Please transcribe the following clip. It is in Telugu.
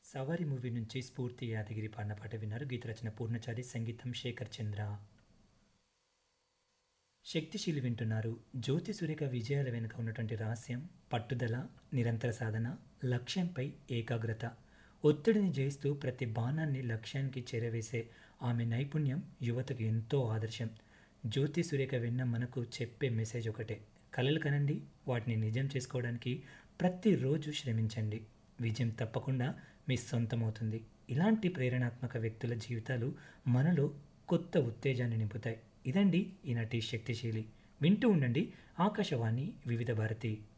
సవారి మూవీ నుంచి స్ఫూర్తి యాదగిరి పాడిన పాట విన్నారు గీత రచన పూర్ణచారి సంగీతం శేఖర్ చంద్ర శక్తిశీలి వింటున్నారు జ్యోతి సురేఖ విజయాల వెనుక ఉన్నటువంటి రహస్యం పట్టుదల నిరంతర సాధన లక్ష్యంపై ఏకాగ్రత ఒత్తిడిని జయిస్తూ ప్రతి బాణాన్ని లక్ష్యానికి చేరవేసే ఆమె నైపుణ్యం యువతకు ఎంతో ఆదర్శం జ్యోతి సురేఖ విన్న మనకు చెప్పే మెసేజ్ ఒకటే కలలు కనండి వాటిని నిజం చేసుకోవడానికి ప్రతిరోజు శ్రమించండి విజయం తప్పకుండా మీ సొంతమవుతుంది ఇలాంటి ప్రేరణాత్మక వ్యక్తుల జీవితాలు మనలో కొత్త ఉత్తేజాన్ని నింపుతాయి ఇదండి ఈనాటి శక్తిశీలి వింటూ ఉండండి ఆకాశవాణి వివిధ భారతి